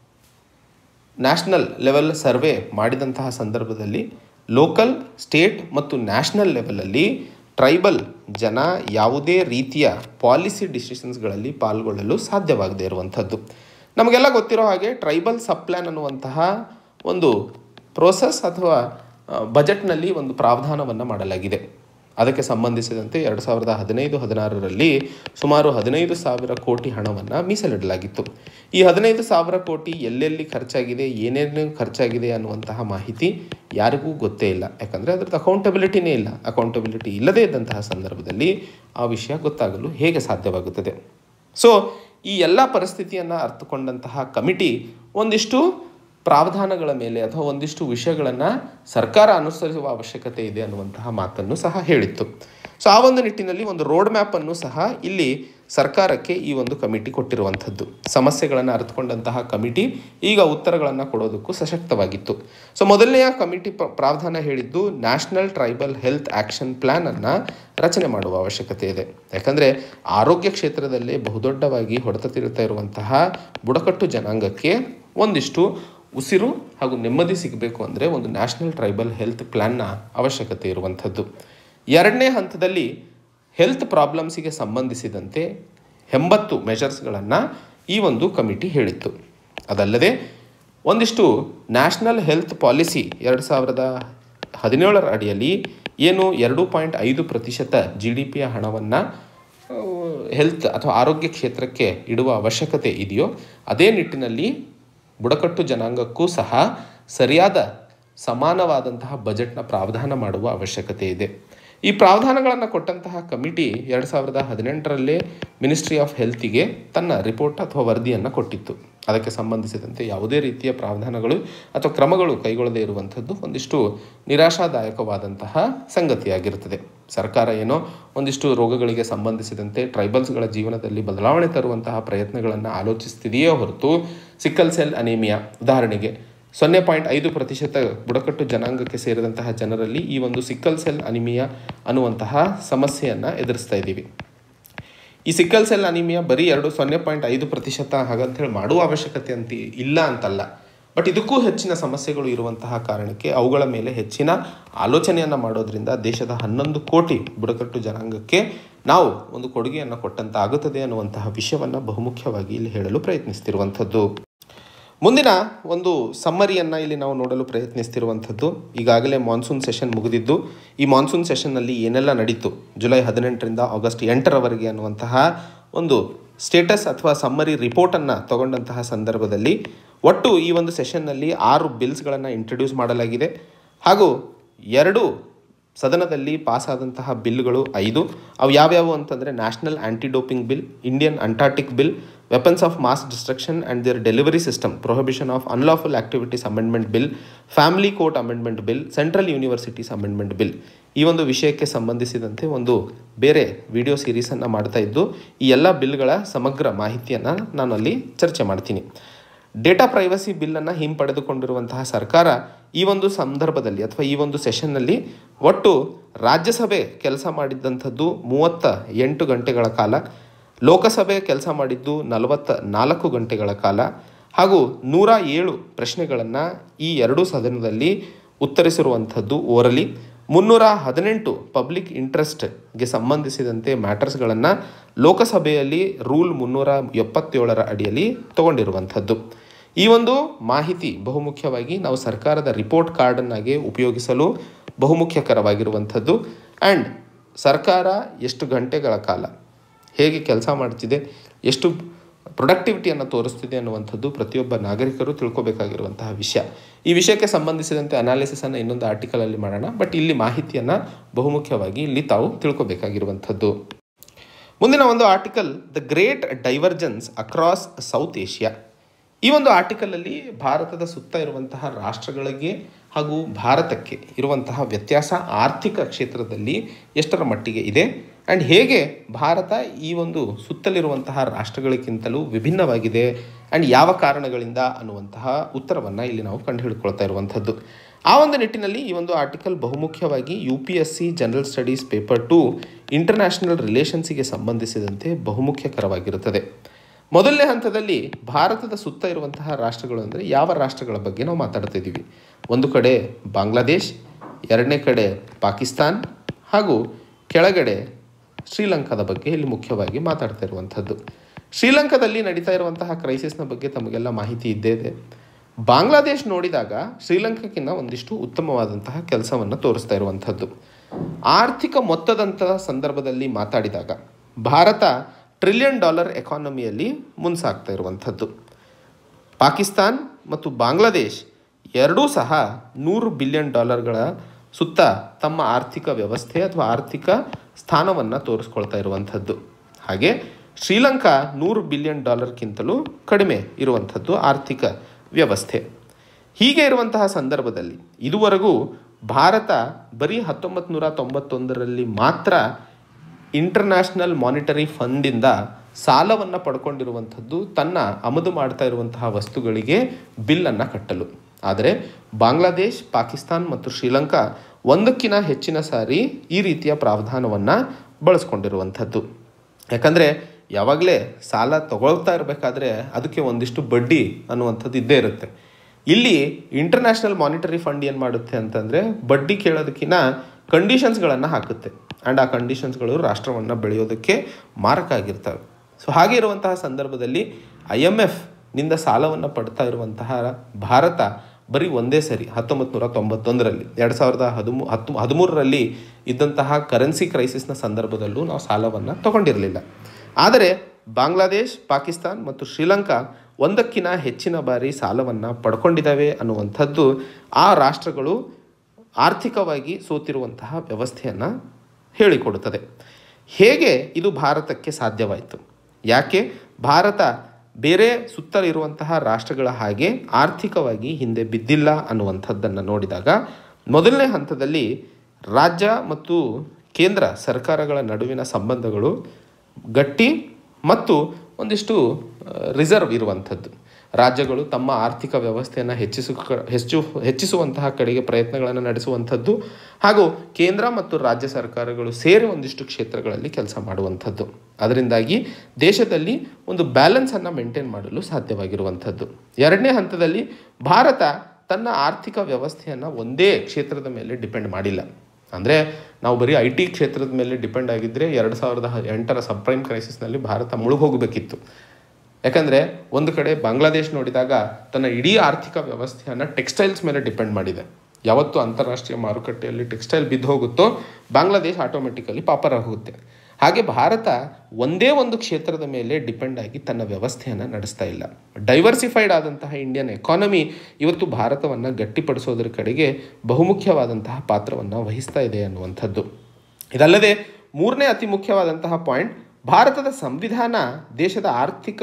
ನ್ಯಾಷನಲ್ ಲೆವೆಲ್ ಸರ್ವೆ ಮಾಡಿದಂತಹ ಸಂದರ್ಭದಲ್ಲಿ ಲೋಕಲ್ ಸ್ಟೇಟ್ ಮತ್ತು ನ್ಯಾಷನಲ್ ಲೆವೆಲಲ್ಲಿ ಟ್ರೈಬಲ್ ಜನ ಯಾವುದೇ ರೀತಿಯ ಪಾಲಿಸಿ ಡಿಸಿಷನ್ಸ್ಗಳಲ್ಲಿ ಪಾಲ್ಗೊಳ್ಳಲು ಸಾಧ್ಯವಾಗದೇ ಇರುವಂಥದ್ದು ನಮಗೆಲ್ಲ ಗೊತ್ತಿರೋ ಹಾಗೆ ಟ್ರೈಬಲ್ ಸಬ್ಪ್ಲ್ಯಾನ್ ಅನ್ನುವಂತಹ ಒಂದು ಪ್ರೋಸೆಸ್ ಅಥವಾ ಆ, ಬಜೆಟ್ನಲ್ಲಿ ಒಂದು ಪ್ರಾವಧಾನವನ್ನು ಮಾಡಲಾಗಿದೆ ಅದಕ್ಕೆ ಸಂಬಂಧಿಸಿದಂತೆ ಎರಡು ಸಾವಿರದ ಹದಿನೈದು ಹದಿನಾರರಲ್ಲಿ ಸುಮಾರು ಹದಿನೈದು ಸಾವಿರ ಕೋಟಿ ಹಣವನ್ನು ಮೀಸಲಿಡಲಾಗಿತ್ತು ಈ ಹದಿನೈದು ಸಾವಿರ ಕೋಟಿ ಎಲ್ಲೆಲ್ಲಿ ಖರ್ಚಾಗಿದೆ ಏನೇನು ಖರ್ಚಾಗಿದೆ ಅನ್ನುವಂತಹ ಮಾಹಿತಿ ಯಾರಿಗೂ ಗೊತ್ತೇ ಇಲ್ಲ ಯಾಕಂದರೆ ಅದರದ್ದು ಅಕೌಂಟಬಿಲಿಟಿನೇ ಇಲ್ಲ ಅಕೌಂಟಬಿಲಿಟಿ ಇಲ್ಲದೇ ಇದ್ದಂತಹ ಸಂದರ್ಭದಲ್ಲಿ ಆ ವಿಷಯ ಗೊತ್ತಾಗಲು ಹೇಗೆ ಸಾಧ್ಯವಾಗುತ್ತದೆ ಸೊ ಈ ಎಲ್ಲ ಪರಿಸ್ಥಿತಿಯನ್ನು ಅರ್ಥಕೊಂಡಂತಹ ಕಮಿಟಿ ಒಂದಿಷ್ಟು ಪ್ರಾವಧಾನಗಳ ಮೇಲೆ ಅಥವಾ ಒಂದಿಷ್ಟು ವಿಷಯಗಳನ್ನು ಸರ್ಕಾರ ಅನುಸರಿಸುವ ಅವಶ್ಯಕತೆ ಇದೆ ಅನ್ನುವಂತಹ ಮಾತನ್ನು ಸಹ ಹೇಳಿತ್ತು ಸೊ ಆ ಒಂದು ನಿಟ್ಟಿನಲ್ಲಿ ಒಂದು ರೋಡ್ ಮ್ಯಾಪನ್ನು ಸಹ ಇಲ್ಲಿ ಸರ್ಕಾರಕ್ಕೆ ಈ ಒಂದು ಕಮಿಟಿ ಕೊಟ್ಟಿರುವಂಥದ್ದು ಸಮಸ್ಯೆಗಳನ್ನು ಅರ್ಥಕೊಂಡಂತಹ ಕಮಿಟಿ ಈಗ ಉತ್ತರಗಳನ್ನು ಕೊಡೋದಕ್ಕೂ ಸಶಕ್ತವಾಗಿತ್ತು ಸೊ ಮೊದಲನೆಯ ಕಮಿಟಿ ಪ್ರ- ಪ್ರಾವಧಾನ ಹೇಳಿದ್ದು ನ್ಯಾಷನಲ್ ಟ್ರೈಬಲ್ ಹೆಲ್ತ್ ಆ್ಯಕ್ಷನ್ ಪ್ಲ್ಯಾನನ್ನು ರಚನೆ ಮಾಡುವ ಅವಶ್ಯಕತೆ ಇದೆ ಯಾಕಂದರೆ ಆರೋಗ್ಯ ಕ್ಷೇತ್ರದಲ್ಲೇ ಬಹುದೊಡ್ಡವಾಗಿ ಹೊಡೆತ ತಿರುತ್ತಾ ಇರುವಂತಹ ಬುಡಕಟ್ಟು ಜನಾಂಗಕ್ಕೆ ಒಂದಿಷ್ಟು ಉಸಿರು ಹಾಗೂ ನೆಮ್ಮದಿ ಸಿಗಬೇಕು ಅಂದರೆ ಒಂದು ನ್ಯಾಷನಲ್ ಟ್ರೈಬಲ್ ಹೆಲ್ತ್ ಪ್ಲ್ಯಾನ್ನ ಅವಶ್ಯಕತೆ ಇರುವಂಥದ್ದು ಎರಡನೇ ಹಂತದಲ್ಲಿ ಹೆಲ್ತ್ ಪ್ರಾಬ್ಲಮ್ಸಿಗೆ ಸಂಬಂಧಿಸಿದಂತೆ ಎಂಬತ್ತು ಮೆಷರ್ಸ್ಗಳನ್ನು ಈ ಒಂದು ಕಮಿಟಿ ಹೇಳಿತ್ತು ಅದಲ್ಲದೆ ಒಂದಿಷ್ಟು ನ್ಯಾಷನಲ್ ಹೆಲ್ತ್ ಪಾಲಿಸಿ ಎರಡು ಸಾವಿರದ ಹದಿನೇಳರ ಅಡಿಯಲ್ಲಿ ಏನು ಎರಡು ಪಾಯಿಂಟ್ ಐದು ಪ್ರತಿಶತ ಜಿ ಡಿ ಪಿಯ ಹಣವನ್ನು ಹೆಲ್ತ್ ಅಥವಾ ಆರೋಗ್ಯ ಕ್ಷೇತ್ರಕ್ಕೆ ಇಡುವ ಅವಶ್ಯಕತೆ ಇದೆಯೋ ಅದೇ ನಿಟ್ಟಿನಲ್ಲಿ ಬುಡಕಟ್ಟು ಜನಾಂಗಕ್ಕೂ ಸಹ ಸರಿಯಾದ ಸಮಾನವಾದಂತಹ ಬಜೆಟ್ನ ಪ್ರಾವಧಾನ ಮಾಡುವ ಅವಶ್ಯಕತೆ ಇದೆ ಈ ಪ್ರಾವಧಾನಗಳನ್ನು ಕೊಟ್ಟಂತಹ ಕಮಿಟಿ ಎರಡು ಸಾವಿರದ ಹದಿನೆಂಟರಲ್ಲೇ ಮಿನಿಸ್ಟ್ರಿ ಆಫ್ ಹೆಲ್ತಿಗೆ ತನ್ನ ರಿಪೋರ್ಟ್ ಅಥವಾ ವರದಿಯನ್ನು ಕೊಟ್ಟಿತ್ತು ಅದಕ್ಕೆ ಸಂಬಂಧಿಸಿದಂತೆ ಯಾವುದೇ ರೀತಿಯ ಪ್ರಾವಧಾನಗಳು ಅಥವಾ ಕ್ರಮಗಳು ಕೈಗೊಳ್ಳದೇ ಇರುವಂಥದ್ದು ಒಂದಿಷ್ಟು ನಿರಾಶಾದಾಯಕವಾದಂತಹ ಸಂಗತಿಯಾಗಿರುತ್ತದೆ ಸರ್ಕಾರ ಏನೋ ಒಂದಿಷ್ಟು ರೋಗಗಳಿಗೆ ಸಂಬಂಧಿಸಿದಂತೆ ಟ್ರೈಬಲ್ಸ್ಗಳ ಜೀವನದಲ್ಲಿ ಬದಲಾವಣೆ ತರುವಂತಹ ಪ್ರಯತ್ನಗಳನ್ನು ಆಲೋಚಿಸ್ತಿದೆಯೇ ಹೊರತು ಸಿಕ್ಕಲ್ ಸೆಲ್ ಅನೇಮಿಯಾ ಉದಾಹರಣೆಗೆ ಸೊನ್ನೆ ಪಾಯಿಂಟ್ ಐದು ಪ್ರತಿಶತ ಬುಡಕಟ್ಟು ಜನಾಂಗಕ್ಕೆ ಸೇರಿದಂತಹ ಜನರಲ್ಲಿ ಈ ಒಂದು ಸಿಕ್ಕಲ್ ಸೆಲ್ ಅನಿಮಿಯಾ ಅನ್ನುವಂತಹ ಸಮಸ್ಯೆಯನ್ನು ಎದುರಿಸ್ತಾ ಇದ್ದೀವಿ ಈ ಸಿಕ್ಕಲ್ ಸೆಲ್ ಅನಿಮಿಯಾ ಬರೀ ಎರಡು ಸೊನ್ನೆ ಪಾಯಿಂಟ್ ಐದು ಪ್ರತಿಶತ ಹಾಗಂತೇಳಿ ಮಾಡುವ ಅವಶ್ಯಕತೆ ಅಂತ ಇಲ್ಲ ಅಂತಲ್ಲ ಬಟ್ ಇದಕ್ಕೂ ಹೆಚ್ಚಿನ ಸಮಸ್ಯೆಗಳು ಇರುವಂತಹ ಕಾರಣಕ್ಕೆ ಅವುಗಳ ಮೇಲೆ ಹೆಚ್ಚಿನ ಆಲೋಚನೆಯನ್ನು ಮಾಡೋದ್ರಿಂದ ದೇಶದ ಹನ್ನೊಂದು ಕೋಟಿ ಬುಡಕಟ್ಟು ಜನಾಂಗಕ್ಕೆ ನಾವು ಒಂದು ಕೊಡುಗೆಯನ್ನು ಕೊಟ್ಟಂತ ಆಗುತ್ತದೆ ಅನ್ನುವಂತಹ ವಿಷಯವನ್ನು ಬಹುಮುಖ್ಯವಾಗಿ ಇಲ್ಲಿ ಹೇಳಲು ಪ್ರಯತ್ನಿಸ್ತಿರುವಂಥದ್ದು ಮುಂದಿನ ಒಂದು ಸಮ್ಮರಿಯನ್ನು ಇಲ್ಲಿ ನಾವು ನೋಡಲು ಪ್ರಯತ್ನಿಸ್ತಿರುವಂಥದ್ದು ಈಗಾಗಲೇ ಮಾನ್ಸೂನ್ ಸೆಷನ್ ಮುಗಿದಿದ್ದು ಈ ಮಾನ್ಸೂನ್ ಸೆಷನ್ನಲ್ಲಿ ಏನೆಲ್ಲ ನಡೀತು ಜುಲೈ ಹದಿನೆಂಟರಿಂದ ಆಗಸ್ಟ್ ಎಂಟರವರೆಗೆ ಅನ್ನುವಂತಹ ಒಂದು ಸ್ಟೇಟಸ್ ಅಥವಾ ಸಮ್ಮರಿ ರಿಪೋರ್ಟನ್ನು ತಗೊಂಡಂತಹ ಸಂದರ್ಭದಲ್ಲಿ ಒಟ್ಟು ಈ ಒಂದು ಸೆಷನ್ನಲ್ಲಿ ಆರು ಬಿಲ್ಸ್ಗಳನ್ನು ಇಂಟ್ರಡ್ಯೂಸ್ ಮಾಡಲಾಗಿದೆ ಹಾಗೂ ಎರಡು ಸದನದಲ್ಲಿ ಪಾಸಾದಂತಹ ಬಿಲ್ಗಳು ಐದು ಅವು ಯಾವ್ಯಾವು ಅಂತಂದರೆ national anti doping bill Indian Antarctic bill weapons of mass destruction and their delivery system prohibition of unlawful activities amendment bill family court amendment bill central universities amendment bill ಈ ಒಂದು ವಿಷಯಕ್ಕೆ ಸಂಬಂಧಿಸಿದಂತೆ ಒಂದು ಬೇರೆ ವಿಡಿಯೋ ಸೀರೀಸನ್ನು ಮಾಡ್ತಾ ಇದ್ದು ಈ ಎಲ್ಲ ಬಿಲ್ಗಳ ಸಮಗ್ರ ಮಾಹಿತಿಯನ್ನು ನಾನು ಅಲ್ಲಿ ಚರ್ಚೆ ಮಾಡ್ತೀನಿ ಡೇಟಾ ಪ್ರೈವಸಿ ಬಿಲ್ಲನ್ನು ಹಿಂಪಡೆದುಕೊಂಡಿರುವಂತಹ ಸರ್ಕಾರ ಈ ಒಂದು ಸಂದರ್ಭದಲ್ಲಿ ಅಥವಾ ಈ ಒಂದು ಸೆಷನ್ನಲ್ಲಿ ಒಟ್ಟು ರಾಜ್ಯಸಭೆ ಕೆಲಸ ಮಾಡಿದ್ದಂಥದ್ದು ಮೂವತ್ತ ಎಂಟು ಗಂಟೆಗಳ ಕಾಲ ಲೋಕಸಭೆ ಕೆಲಸ ಮಾಡಿದ್ದು ನಲವತ್ತ ನಾಲ್ಕು ಗಂಟೆಗಳ ಕಾಲ ಹಾಗೂ ನೂರ ಏಳು ಪ್ರಶ್ನೆಗಳನ್ನು ಈ ಎರಡೂ ಸದನದಲ್ಲಿ ಉತ್ತರಿಸಿರುವಂಥದ್ದು ಓರಲಿ ಮುನ್ನೂರ ಹದಿನೆಂಟು ಪಬ್ಲಿಕ್ ಇಂಟ್ರೆಸ್ಟ್ಗೆ ಸಂಬಂಧಿಸಿದಂತೆ ಮ್ಯಾಟರ್ಸ್ಗಳನ್ನು ಲೋಕಸಭೆಯಲ್ಲಿ ರೂಲ್ ಮುನ್ನೂರ ಎಪ್ಪತ್ತೇಳರ ಅಡಿಯಲ್ಲಿ ತಗೊಂಡಿರುವಂಥದ್ದು ಈ ಒಂದು ಮಾಹಿತಿ ಬಹುಮುಖ್ಯವಾಗಿ ನಾವು ಸರ್ಕಾರದ ರಿಪೋರ್ಟ್ ಕಾರ್ಡನ್ನಾಗಿ ಉಪಯೋಗಿಸಲು ಬಹುಮುಖ್ಯಕರವಾಗಿರುವಂಥದ್ದು ಆ್ಯಂಡ್ ಸರ್ಕಾರ ಎಷ್ಟು ಗಂಟೆಗಳ ಕಾಲ ಹೇಗೆ ಕೆಲಸ ಮಾಡ್ತಿದೆ ಎಷ್ಟು ಪ್ರೊಡಕ್ಟಿವಿಟಿಯನ್ನು ತೋರಿಸ್ತಿದೆ ಅನ್ನುವಂಥದ್ದು ಪ್ರತಿಯೊಬ್ಬ ನಾಗರಿಕರು ತಿಳ್ಕೊಬೇಕಾಗಿರುವಂತಹ ವಿಷಯ ಈ ವಿಷಯಕ್ಕೆ ಸಂಬಂಧಿಸಿದಂತೆ ಅನಾಲಿಸಿಸನ್ನು ಇನ್ನೊಂದು ಆರ್ಟಿಕಲಲ್ಲಿ ಮಾಡೋಣ ಬಟ್ ಇಲ್ಲಿ ಮಾಹಿತಿಯನ್ನು ಬಹುಮುಖ್ಯವಾಗಿ ಇಲ್ಲಿ ತಾವು ತಿಳ್ಕೊಬೇಕಾಗಿರುವಂಥದ್ದು ಮುಂದಿನ ಒಂದು article the great divergence across South Asia ಈ ಒಂದು ಆರ್ಟಿಕಲಲ್ಲಿ ಭಾರತದ ಸುತ್ತ ಇರುವಂತಹ ರಾಷ್ಟ್ರಗಳಿಗೆ ಹಾಗೂ ಭಾರತಕ್ಕೆ ಇರುವಂತಹ ವ್ಯತ್ಯಾಸ ಆರ್ಥಿಕ ಕ್ಷೇತ್ರದಲ್ಲಿ ಎಷ್ಟರ ಮಟ್ಟಿಗೆ ಇದೆ ಆ್ಯಂಡ್ ಹೇಗೆ ಭಾರತ ಈ ಒಂದು ಸುತ್ತಲಿರುವಂತಹ ರಾಷ್ಟ್ರಗಳಿಗಿಂತಲೂ ವಿಭಿನ್ನವಾಗಿದೆ ಆ್ಯಂಡ್ ಯಾವ ಕಾರಣಗಳಿಂದ ಅನ್ನುವಂತಹ ಉತ್ತರವನ್ನು ಇಲ್ಲಿ ನಾವು ಕಂಡು ಹಿಡ್ಕೊಳ್ತಾ ಇರುವಂಥದ್ದು ಆ ಒಂದು ನಿಟ್ಟಿನಲ್ಲಿ ಈ ಒಂದು ಆರ್ಟಿಕಲ್ ಬಹುಮುಖ್ಯವಾಗಿ U P S C general studies paper two international ರಿಲೇಷನ್ಸಿಗೆ ಸಂಬಂಧಿಸಿದಂತೆ ಬಹುಮುಖ್ಯಕರವಾಗಿರುತ್ತದೆ ಮೊದಲನೇ ಹಂತದಲ್ಲಿ ಭಾರತದ ಸುತ್ತ ಇರುವಂತಹ ರಾಷ್ಟ್ರಗಳು ಅಂದರೆ ಯಾವ ರಾಷ್ಟ್ರಗಳ ಬಗ್ಗೆ ನಾವು ಮಾತಾಡ್ತಾ ಇದ್ದೀವಿ ಒಂದು ಕಡೆ ಬಾಂಗ್ಲಾದೇಶ್ ಎರಡನೇ ಕಡೆ ಪಾಕಿಸ್ತಾನ್ ಹಾಗೂ ಕೆಳಗಡೆ ಶ್ರೀಲಂಕಾದ ಬಗ್ಗೆ ಇಲ್ಲಿ ಮುಖ್ಯವಾಗಿ ಮಾತಾಡ್ತಾ ಇರುವಂಥದ್ದು ಶ್ರೀಲಂಕಾದಲ್ಲಿ ನಡೀತಾ ಇರುವಂತಹ ಕ್ರೈಸಿಸ್ನ ಬಗ್ಗೆ ತಮಗೆಲ್ಲ ಮಾಹಿತಿ ಇದ್ದೇ ಇದೆ ಬಾಂಗ್ಲಾದೇಶ್ ನೋಡಿದಾಗ ಶ್ರೀಲಂಕಾಕ್ಕಿಂತ ಒಂದಿಷ್ಟು ಉತ್ತಮವಾದಂತಹ ಕೆಲಸವನ್ನು ತೋರಿಸ್ತಾ ಇರುವಂಥದ್ದು ಆರ್ಥಿಕ ಮೊತ್ತದಂತಹ ಸಂದರ್ಭದಲ್ಲಿ ಮಾತಾಡಿದಾಗ ಭಾರತ ಟ್ರಿಲಿಯನ್ ಡಾಲರ್ ಎಕಾನಮಿಯಲ್ಲಿ ಮುನ್ಸಾಗ್ತಾ ಇರುವಂಥದ್ದು ಪಾಕಿಸ್ತಾನ್ ಮತ್ತು ಬಾಂಗ್ಲಾದೇಶ್ ಎರಡೂ ಸಹ ನೂರು ಬಿಲಿಯನ್ ಡಾಲರ್ಗಳ ಸುತ್ತ ತಮ್ಮ ಆರ್ಥಿಕ ವ್ಯವಸ್ಥೆ ಅಥವಾ ಆರ್ಥಿಕ ಸ್ಥಾನವನ್ನು ತೋರಿಸ್ಕೊಳ್ತಾ ಇರುವಂಥದ್ದು ಹಾಗೆ ಶ್ರೀಲಂಕಾ ನೂರು ಬಿಲಿಯನ್ ಡಾಲರ್ಗಿಂತಲೂ ಕಡಿಮೆ ಇರುವಂಥದ್ದು ಆರ್ಥಿಕ ವ್ಯವಸ್ಥೆ ಹೀಗೆ ಇರುವಂತಹ ಸಂದರ್ಭದಲ್ಲಿ ಇದುವರೆಗೂ ಭಾರತ ಬರೀ ಹತ್ತೊಂಬತ್ತು ನೂರ ತೊಂಬತ್ತೊಂದರಲ್ಲಿ ಮಾತ್ರ ಇಂಟರ್ನ್ಯಾಷನಲ್ ಮಾನಿಟರಿ ಫಂಡಿಂದ ಸಾಲವನ್ನು ಪಡ್ಕೊಂಡಿರುವಂಥದ್ದು ತನ್ನ ಆಮದು ಮಾಡ್ತಾ ಇರುವಂತಹ ವಸ್ತುಗಳಿಗೆ ಬಿಲ್ಲನ್ನು ಕಟ್ಟಲು ಆದರೆ ಬಾಂಗ್ಲಾದೇಶ್ ಪಾಕಿಸ್ತಾನ್ ಮತ್ತು ಶ್ರೀಲಂಕಾ ಒಂದಕ್ಕಿಂತ ಹೆಚ್ಚಿನ ಸಾರಿ ಈ ರೀತಿಯ ಪ್ರಾವಧಾನವನ್ನು ಬಳಸ್ಕೊಂಡಿರುವಂಥದ್ದು ಯಾಕಂದರೆ ಯಾವಾಗಲೇ ಸಾಲ ತಗೊಳ್ತಾ ಇರಬೇಕಾದ್ರೆ ಅದಕ್ಕೆ ಒಂದಿಷ್ಟು ಬಡ್ಡಿ ಅನ್ನುವಂಥದ್ದು ಇದ್ದೇ ಇರುತ್ತೆ ಇಲ್ಲಿ ಇಂಟರ್ನ್ಯಾಷನಲ್ ಮಾನಿಟರಿ ಫಂಡ್ ಏನು ಮಾಡುತ್ತೆ ಅಂತಂದರೆ ಬಡ್ಡಿ ಕೇಳೋದಕ್ಕಿಂತ ಕಂಡೀಷನ್ಸ್ಗಳನ್ನು ಹಾಕುತ್ತೆ ಆ್ಯಂಡ್ ಆ ಕಂಡೀಷನ್ಸ್ಗಳು ರಾಷ್ಟ್ರವನ್ನು ಬೆಳೆಯೋದಕ್ಕೆ ಮಾರಕ ಆಗಿರ್ತವೆ ಸೊ ಹಾಗೆ ಇರುವಂತಹ ಸಂದರ್ಭದಲ್ಲಿ ಐ ಎಮ್ ಎಫ್ ನಿಂದ ಸಾಲವನ್ನು ಪಡ್ತಾ ಇರುವಂತಹ ಭಾರತ ಬರೀ ಒಂದೇ ಸರಿ ಹತ್ತೊಂಬತ್ತು ನೂರ ತೊಂಬತ್ತೊಂದರಲ್ಲಿ ಎರಡು ಸಾವಿರದ ಹದಿಮೂ ಹತ್ತು ಹದಿಮೂರರಲ್ಲಿ ಇದ್ದಂತಹ ಕರೆನ್ಸಿ ಕ್ರೈಸಿಸ್ನ ಸಂದರ್ಭದಲ್ಲೂ ನಾವು ಸಾಲವನ್ನು ತಗೊಂಡಿರಲಿಲ್ಲ ಆದರೆ ಬಾಂಗ್ಲಾದೇಶ್ ಪಾಕಿಸ್ತಾನ್ ಮತ್ತು ಶ್ರೀಲಂಕಾ ಒಂದಕ್ಕಿಂತ ಹೆಚ್ಚಿನ ಬಾರಿ ಸಾಲವನ್ನು ಪಡ್ಕೊಂಡಿದ್ದಾವೆ ಅನ್ನುವಂಥದ್ದು ಆ ರಾಷ್ಟ್ರಗಳು ಆರ್ಥಿಕವಾಗಿ ಸೋತಿರುವಂತಹ ವ್ಯವಸ್ಥೆಯನ್ನು ಹೇಳಿಕೊಡುತ್ತದೆ ಹೇಗೆ ಇದು ಭಾರತಕ್ಕೆ ಸಾಧ್ಯವಾಯಿತು ಯಾಕೆ ಭಾರತ ಬೇರೆ ಸುತ್ತಲಿರುವಂತಹ ರಾಷ್ಟ್ರಗಳ ಹಾಗೆ ಆರ್ಥಿಕವಾಗಿ ಹಿಂದೆ ಬಿದ್ದಿಲ್ಲ ಅನ್ನುವಂಥದ್ದನ್ನು ನೋಡಿದಾಗ ಮೊದಲನೇ ಹಂತದಲ್ಲಿ ರಾಜ್ಯ ಮತ್ತು ಕೇಂದ್ರ ಸರ್ಕಾರಗಳ ನಡುವಿನ ಸಂಬಂಧಗಳು ಗಟ್ಟಿ ಮತ್ತು ಒಂದಿಷ್ಟು ರಿಸರ್ವ್ ಇರುವಂಥದ್ದು ರಾಜ್ಯಗಳು ತಮ್ಮ ಆರ್ಥಿಕ ವ್ಯವಸ್ಥೆಯನ್ನು ಹೆಚ್ಚಿಸು ಹೆಚ್ಚು ಹೆಚ್ಚಿಸುವಂತಹ ಕಡೆಗೆ ಪ್ರಯತ್ನಗಳನ್ನು ನಡೆಸುವಂಥದ್ದು ಹಾಗೂ ಕೇಂದ್ರ ಮತ್ತು ರಾಜ್ಯ ಸರ್ಕಾರಗಳು ಸೇರಿ ಒಂದಿಷ್ಟು ಕ್ಷೇತ್ರಗಳಲ್ಲಿ ಕೆಲಸ ಮಾಡುವಂಥದ್ದು ಅದರಿಂದಾಗಿ ದೇಶದಲ್ಲಿ ಒಂದು ಬ್ಯಾಲೆನ್ಸನ್ನು ಮೇಂಟೈನ್ ಮಾಡಲು ಸಾಧ್ಯವಾಗಿರುವಂಥದ್ದು ಎರಡನೇ ಹಂತದಲ್ಲಿ ಭಾರತ ತನ್ನ ಆರ್ಥಿಕ ವ್ಯವಸ್ಥೆಯನ್ನು ಒಂದೇ ಕ್ಷೇತ್ರದ ಮೇಲೆ ಡಿಪೆಂಡ್ ಮಾಡಿಲ್ಲ ಅಂದರೆ ನಾವು ಬರೀ ಐ ಟಿ ಕ್ಷೇತ್ರದ ಮೇಲೆ ಡಿಪೆಂಡ್ ಆಗಿದ್ದರೆ ಎರಡು ಸಾವಿರದ ಎಂಟರ ಸಬ್ಪ್ರೈಮ್ ಕ್ರೈಸಿಸ್ನಲ್ಲಿ ಭಾರತ ಮುಳುಗೋಗಬೇಕಿತ್ತು ಯಾಕಂದರೆ ಒಂದು ಕಡೆ ಬಾಂಗ್ಲಾದೇಶ್ ನೋಡಿದಾಗ ತನ್ನ ಇಡೀ ಆರ್ಥಿಕ ವ್ಯವಸ್ಥೆಯನ್ನು ಟೆಕ್ಸ್ಟೈಲ್ಸ್ ಮೇಲೆ ಡಿಪೆಂಡ್ ಮಾಡಿದೆ ಯಾವತ್ತು ಅಂತಾರಾಷ್ಟ್ರೀಯ ಮಾರುಕಟ್ಟೆಯಲ್ಲಿ ಟೆಕ್ಸ್ಟೈಲ್ ಬಿದ್ದು ಹೋಗುತ್ತೋ ಬಾಂಗ್ಲಾದೇಶ್ ಆಟೋಮೆಟಿಕಲಿ ಪಾಪರ ಹೋಗುತ್ತೆ ಹಾಗೆ ಭಾರತ ಒಂದೇ ಒಂದು ಕ್ಷೇತ್ರದ ಮೇಲೆ ಡಿಪೆಂಡ್ ಆಗಿ ತನ್ನ ವ್ಯವಸ್ಥೆಯನ್ನು ನಡೆಸ್ತಾ ಇಲ್ಲ ಡೈವರ್ಸಿಫೈಡ್ ಆದಂತಹ ಇಂಡಿಯನ್ ಎಕಾನಮಿ ಇವತ್ತು ಭಾರತವನ್ನು ಗಟ್ಟಿಪಡಿಸೋದ್ರ ಕಡೆಗೆ ಬಹುಮುಖ್ಯವಾದಂತಹ ಪಾತ್ರವನ್ನು ವಹಿಸ್ತಾ ಇದೆ ಅನ್ನುವಂಥದ್ದು ಇದಲ್ಲದೆ ಮೂರನೇ ಅತಿ ಮುಖ್ಯವಾದಂತಹ ಪಾಯಿಂಟ್ ಭಾರತದ ಸಂವಿಧಾನ ದೇಶದ ಆರ್ಥಿಕ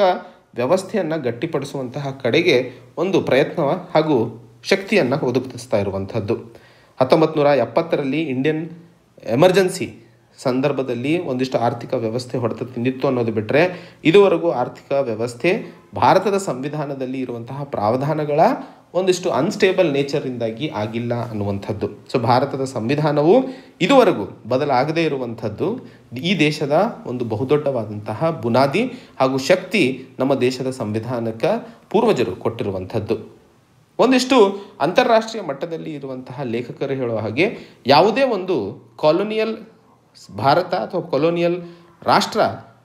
ವ್ಯವಸ್ಥೆಯನ್ನು ಗಟ್ಟಿಪಡಿಸುವಂತಹ ಕಡೆಗೆ ಒಂದು ಪ್ರಯತ್ನ ಹಾಗೂ ಶಕ್ತಿಯನ್ನು ಒದಗಿಸ್ತಾ ಇರುವಂಥದ್ದು ಹತ್ತೊಂಬತ್ತು ನೂರ ಎಪ್ಪತ್ತರಲ್ಲಿ ಇಂಡಿಯನ್ ಎಮರ್ಜೆನ್ಸಿ ಸಂದರ್ಭದಲ್ಲಿ ಒಂದಿಷ್ಟು ಆರ್ಥಿಕ ವ್ಯವಸ್ಥೆ ಹೊಡೆತ ತಿಂದಿತ್ತು ಅನ್ನೋದು ಬಿಟ್ಟರೆ ಇದುವರೆಗೂ ಆರ್ಥಿಕ ವ್ಯವಸ್ಥೆ ಭಾರತದ ಸಂವಿಧಾನದಲ್ಲಿ ಇರುವಂತಹ ಪ್ರಾವಧಾನಗಳ ಒಂದಿಷ್ಟು ಅನ್ಸ್ಟೇಬಲ್ ನೇಚರಿಂದಾಗಿ ಆಗಿಲ್ಲ ಅನ್ನುವಂಥದ್ದು ಸೊ ಭಾರತದ ಸಂವಿಧಾನವು ಇದುವರೆಗೂ ಬದಲಾಗದೇ ಇರುವಂಥದ್ದು ಈ ದೇಶದ ಒಂದು ಬಹುದೊಡ್ಡವಾದಂತಹ ಬುನಾದಿ ಹಾಗೂ ಶಕ್ತಿ ನಮ್ಮ ದೇಶದ ಸಂವಿಧಾನಕ್ಕೆ ಪೂರ್ವಜರು ಕೊಟ್ಟಿರುವಂಥದ್ದು ಒಂದಿಷ್ಟು ಅಂತಾರಾಷ್ಟ್ರೀಯ ಮಟ್ಟದಲ್ಲಿ ಇರುವಂತಹ ಲೇಖಕರು ಹೇಳುವ ಹಾಗೆ ಯಾವುದೇ ಒಂದು ಕಾಲೋನಿಯಲ್ ಭಾರತ ಅಥವಾ ಕೊಲೋನಿಯಲ್ ರಾಷ್ಟ್ರ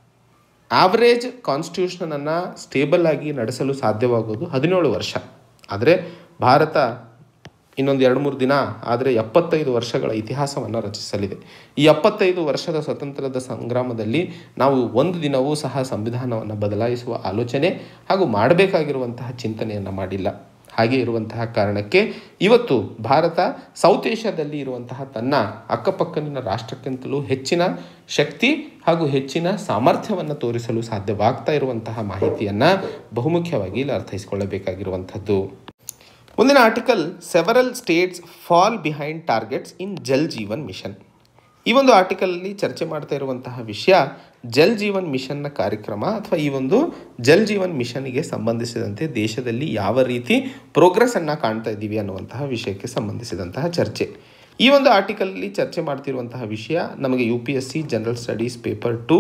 ಆವರೇಜ್ ಕಾನ್ಸ್ಟಿಟ್ಯೂಷನನ್ನು ಸ್ಟೇಬಲ್ ಆಗಿ ನಡೆಸಲು ಸಾಧ್ಯವಾಗೋದು ಹದಿನೇಳು ವರ್ಷ ಆದರೆ ಭಾರತ ಇನ್ನೊಂದು ಎರಡು ಮೂರು ದಿನ ಆದರೆ ಎಪ್ಪತ್ತೈದು ವರ್ಷಗಳ ಇತಿಹಾಸವನ್ನು ರಚಿಸಲಿದೆ ಈ ಎಪ್ಪತ್ತೈದು ವರ್ಷದ ಸ್ವತಂತ್ರದ ಸಂಗ್ರಾಮದಲ್ಲಿ ನಾವು ಒಂದು ದಿನವೂ ಸಹ ಸಂವಿಧಾನವನ್ನು ಬದಲಾಯಿಸುವ ಆಲೋಚನೆ ಹಾಗೂ ಮಾಡಬೇಕಾಗಿರುವಂತಹ ಚಿಂತನೆಯನ್ನು ಮಾಡಿಲ್ಲ ಹಾಗೆ ಇರುವಂತಹ ಕಾರಣಕ್ಕೆ ಇವತ್ತು ಭಾರತ ಸೌತ್ ಏಷ್ಯಾದಲ್ಲಿ ಇರುವಂತಹ ತನ್ನ ಅಕ್ಕಪಕ್ಕಲಿನ ರಾಷ್ಟ್ರಕ್ಕಿಂತಲೂ ಹೆಚ್ಚಿನ ಶಕ್ತಿ ಹಾಗೂ ಹೆಚ್ಚಿನ ಸಾಮರ್ಥ್ಯವನ್ನು ತೋರಿಸಲು ಸಾಧ್ಯವಾಗ್ತಾ ಇರುವಂತಹ ಮಾಹಿತಿಯನ್ನು ಬಹುಮುಖ್ಯವಾಗಿ ಇಲ್ಲಿ ಅರ್ಥೈಸಿಕೊಳ್ಳಬೇಕಾಗಿರುವಂಥದ್ದು ಮುಂದಿನ article several states fall behind targets in Jal Jeevan mission ಈ ಒಂದು ಆರ್ಟಿಕಲಲ್ಲಿ ಚರ್ಚೆ ಮಾಡ್ತಾ ಇರುವಂತಹ ವಿಷಯ ಜಲ್ ಜೀವನ್ ಮಿಷನ್ನ ಕಾರ್ಯಕ್ರಮ ಅಥವಾ ಈ ಒಂದು ಜಲ್ ಜೀವನ್ ಮಿಷನ್ಗೆ ಸಂಬಂಧಿಸಿದಂತೆ ದೇಶದಲ್ಲಿ ಯಾವ ರೀತಿ ಪ್ರೋಗ್ರೆಸ್ಸನ್ನು ಕಾಣ್ತಾ ಇದ್ದೀವಿ ಅನ್ನುವಂತಹ ವಿಷಯಕ್ಕೆ ಸಂಬಂಧಿಸಿದಂತಹ ಚರ್ಚೆ ಈ ಒಂದು ಆರ್ಟಿಕಲಲ್ಲಿ ಚರ್ಚೆ ಮಾಡ್ತಿರುವಂತಹ ವಿಷಯ ನಮಗೆ U P S C general studies paper two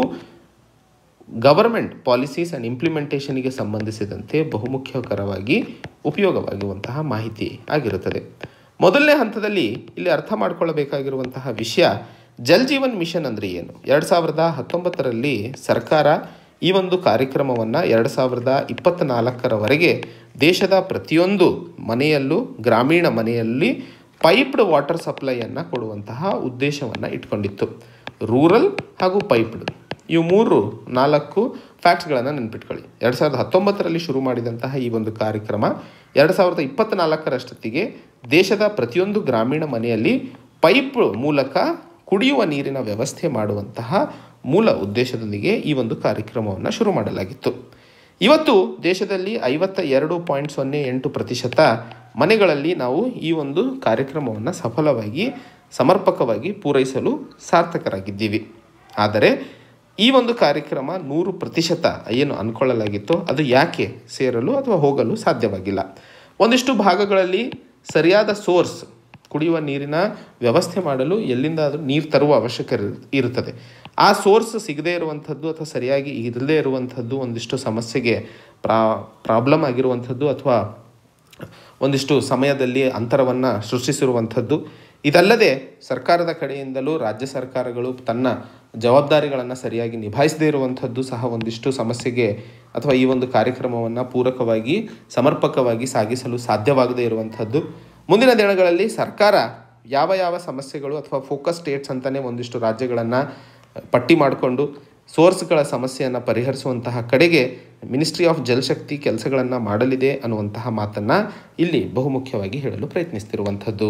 government policies and ಇಂಪ್ಲಿಮೆಂಟೇಷನ್ಗೆ ಸಂಬಂಧಿಸಿದಂತೆ ಬಹುಮುಖ್ಯಕರವಾಗಿ ಉಪಯೋಗವಾಗುವಂತಹ ಮಾಹಿತಿ ಆಗಿರುತ್ತದೆ ಮೊದಲನೇ ಹಂತದಲ್ಲಿ ಇಲ್ಲಿ ಅರ್ಥ ಮಾಡಿಕೊಳ್ಳಬೇಕಾಗಿರುವಂತಹ ವಿಷಯ ಜಲ್ ಜೀವನ್ ಮಿಷನ್ ಅಂದರೆ ಏನು ಎರಡು ಸಾವಿರದ ಹತ್ತೊಂಬತ್ತರಲ್ಲಿ ಸರ್ಕಾರ ಈ ಒಂದು ಕಾರ್ಯಕ್ರಮವನ್ನು ಎರಡು ಸಾವಿರದ ಇಪ್ಪತ್ತ್ನಾಲ್ಕರವರೆಗೆ ದೇಶದ ಪ್ರತಿಯೊಂದು ಮನೆಯಲ್ಲೂ ಗ್ರಾಮೀಣ ಮನೆಯಲ್ಲಿ ಪೈಪ್ಡ್ ವಾಟರ್ ಸಪ್ಲೈಯನ್ನು ಕೊಡುವಂತಹ ಉದ್ದೇಶವನ್ನು ಇಟ್ಕೊಂಡಿತ್ತು ರೂರಲ್ ಹಾಗೂ ಪೈಪ್ಡ್ ಇವು ಮೂರು ನಾಲ್ಕು ಫ್ಯಾಕ್ಟ್ಸ್ಗಳನ್ನು ನೆನ್ಪಿಟ್ಕೊಳ್ಳಿ ಎರಡು ಸಾವಿರದ ಹತ್ತೊಂಬತ್ತರಲ್ಲಿ ಶುರು ಮಾಡಿದಂತಹ ಈ ಒಂದು ಕಾರ್ಯಕ್ರಮ ಎರಡು ಸಾವಿರದ ಇಪ್ಪತ್ತ್ನಾಲ್ಕರಷ್ಟೊತ್ತಿಗೆ ದೇಶದ ಪ್ರತಿಯೊಂದು ಗ್ರಾಮೀಣ ಮನೆಯಲ್ಲಿ ಪೈಪ್ ಮೂಲಕ ಕುಡಿಯುವ ನೀರಿನ ವ್ಯವಸ್ಥೆ ಮಾಡುವಂತಹ ಮೂಲ ಉದ್ದೇಶದೊಂದಿಗೆ ಈ ಒಂದು ಕಾರ್ಯಕ್ರಮವನ್ನು ಶುರು ಮಾಡಲಾಗಿತ್ತು ಇವತ್ತು ದೇಶದಲ್ಲಿ ಐವತ್ತ ಎರಡು ಪಾಯಿಂಟ್ ಸೊನ್ನೆ ಎಂಟು ಪ್ರತಿಶತ ಮನೆಗಳಲ್ಲಿ ನಾವು ಈ ಒಂದು ಕಾರ್ಯಕ್ರಮವನ್ನು ಸಫಲವಾಗಿ ಸಮರ್ಪಕವಾಗಿ ಪೂರೈಸಲು ಸಾರ್ಥಕರಾಗಿದ್ದೀವಿ ಆದರೆ ಈ ಒಂದು ಕಾರ್ಯಕ್ರಮ ನೂರು ಪ್ರತಿಶತ ಏನು ಅಂದ್ಕೊಳ್ಳಲಾಗಿತ್ತೋ ಅದು ಯಾಕೆ ಸೇರಲು ಅಥವಾ ಹೋಗಲು ಸಾಧ್ಯವಾಗಿಲ್ಲ ಒಂದಿಷ್ಟು ಭಾಗಗಳಲ್ಲಿ ಸರಿಯಾದ ಸೋರ್ಸ್ ಕುಡಿಯುವ ನೀರಿನ ವ್ಯವಸ್ಥೆ ಮಾಡಲು ಎಲ್ಲಿಂದಾದರೂ ನೀರು ತರುವ ಅವಶ್ಯಕ ಇರುತ್ತದೆ ಆ ಸೋರ್ಸ್ ಸಿಗದೇ ಇರುವಂಥದ್ದು ಅಥವಾ ಸರಿಯಾಗಿ ಇರದೇ ಇರುವಂಥದ್ದು ಒಂದಿಷ್ಟು ಸಮಸ್ಯೆಗೆ ಪ್ರಾ ಪ್ರಾಬ್ಲಮ್ ಆಗಿರುವಂಥದ್ದು ಅಥವಾ ಒಂದಿಷ್ಟು ಸಮಯದಲ್ಲಿ ಅಂತರವನ್ನು ಸೃಷ್ಟಿಸಿರುವಂಥದ್ದು ಇದಲ್ಲದೆ ಸರ್ಕಾರದ ಕಡೆಯಿಂದಲೂ ರಾಜ್ಯ ಸರ್ಕಾರಗಳು ತನ್ನ ಜವಾಬ್ದಾರಿಗಳನ್ನು ಸರಿಯಾಗಿ ನಿಭಾಯಿಸದೇ ಇರುವಂಥದ್ದು ಸಹ ಒಂದಿಷ್ಟು ಸಮಸ್ಯೆಗೆ ಅಥವಾ ಈ ಒಂದು ಕಾರ್ಯಕ್ರಮವನ್ನು ಪೂರಕವಾಗಿ ಸಮರ್ಪಕವಾಗಿ ಸಾಗಿಸಲು ಸಾಧ್ಯವಾಗದೇ ಇರುವಂಥದ್ದು ಮುಂದಿನ ದಿನಗಳಲ್ಲಿ ಸರ್ಕಾರ ಯಾವ ಯಾವ ಸಮಸ್ಯೆಗಳು ಅಥವಾ ಫೋಕಸ್ ಸ್ಟೇಟ್ಸ್ ಅಂತಲೇ ಒಂದಿಷ್ಟು ರಾಜ್ಯಗಳನ್ನು ಪಟ್ಟಿ ಮಾಡಿಕೊಂಡು ಸೋರ್ಸ್ಗಳ ಸಮಸ್ಯೆಯನ್ನು ಪರಿಹರಿಸುವಂತಹ ಕಡೆಗೆ ಮಿನಿಸ್ಟ್ರಿ ಆಫ್ ಜಲಶಕ್ತಿ ಕೆಲಸಗಳನ್ನು ಮಾಡಲಿದೆ ಅನ್ನುವಂತಹ ಮಾತನ್ನು ಇಲ್ಲಿ ಬಹುಮುಖ್ಯವಾಗಿ ಹೇಳಲು ಪ್ರಯತ್ನಿಸ್ತಿರುವಂಥದ್ದು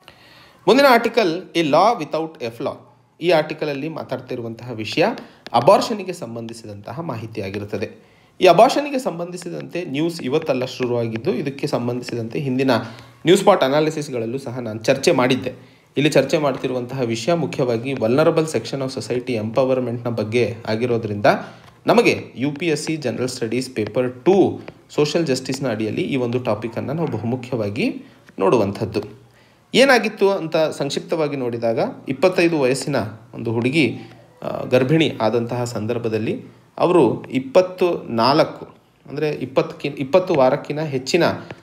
ಮುಂದಿನ article a law without F law ಈ ಆರ್ಟಿಕಲಲ್ಲಿ ಮಾತಾಡ್ತಿರುವಂತಹ ವಿಷಯ ಅಬಾರ್ಷನಿಗೆ ಸಂಬಂಧಿಸಿದಂತಹ ಮಾಹಿತಿ ಆಗಿರುತ್ತದೆ ಈ ಅಬಾರ್ಷನಿಗೆ ಸಂಬಂಧಿಸಿದಂತೆ ನ್ಯೂಸ್ ಇವತ್ತಲ್ಲ ಶುರುವಾಗಿದ್ದು ಇದಕ್ಕೆ ಸಂಬಂಧಿಸಿದಂತೆ ಹಿಂದಿನ ನ್ಯೂಸ್ ಪಾಟ್ ಅನಾಲಿಸಿಸ್ಗಳಲ್ಲೂ ಸಹ ನಾನು ಚರ್ಚೆ ಮಾಡಿದ್ದೆ ಇಲ್ಲಿ ಚರ್ಚೆ ಮಾಡ್ತಿರುವಂತಹ ವಿಷಯ ಮುಖ್ಯವಾಗಿ ವಲ್ನರಬಲ್ ಸೆಕ್ಷನ್ ಆಫ್ ಸೊಸೈಟಿ ಎಂಪವರ್ಮೆಂಟ್ನ ಬಗ್ಗೆ ಆಗಿರೋದ್ರಿಂದ ನಮಗೆ U P S C general studies paper two social ಜಸ್ಟಿಸ್ನ ಅಡಿಯಲ್ಲಿ ಈ ಒಂದು ಟಾಪಿಕನ್ನು ನಾವು ಬಹುಮುಖ್ಯವಾಗಿ ನೋಡುವಂಥದ್ದು ಏನಾಗಿತ್ತು ಅಂತ ಸಂಕ್ಷಿಪ್ತವಾಗಿ ನೋಡಿದಾಗ ಇಪ್ಪತ್ತೈದು ವಯಸ್ಸಿನ ಒಂದು ಹುಡುಗಿ ಆ, ಗರ್ಭಿಣಿ ಆದಂತಹ ಸಂದರ್ಭದಲ್ಲಿ ಅವರು ಇಪ್ಪತ್ತು ನಾಲ್ಕು ಅಂದರೆ ಇಪ್ಪತ್ತಕ್ಕಿ ಇಪ್ಪತ್ತು ವಾರಕ್ಕಿಂತ ಹೆಚ್ಚಿನ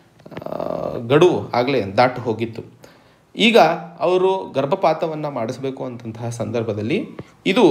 ಆ, ಗಡುವು ಆಗಲೇ ದಾಟು ಹೋಗಿತ್ತು ಈಗ ಅವರು ಗರ್ಭಪಾತವನ್ನು ಮಾಡಿಸಬೇಕು ಅಂತಂತಹ ಸಂದರ್ಭದಲ್ಲಿ ಇದು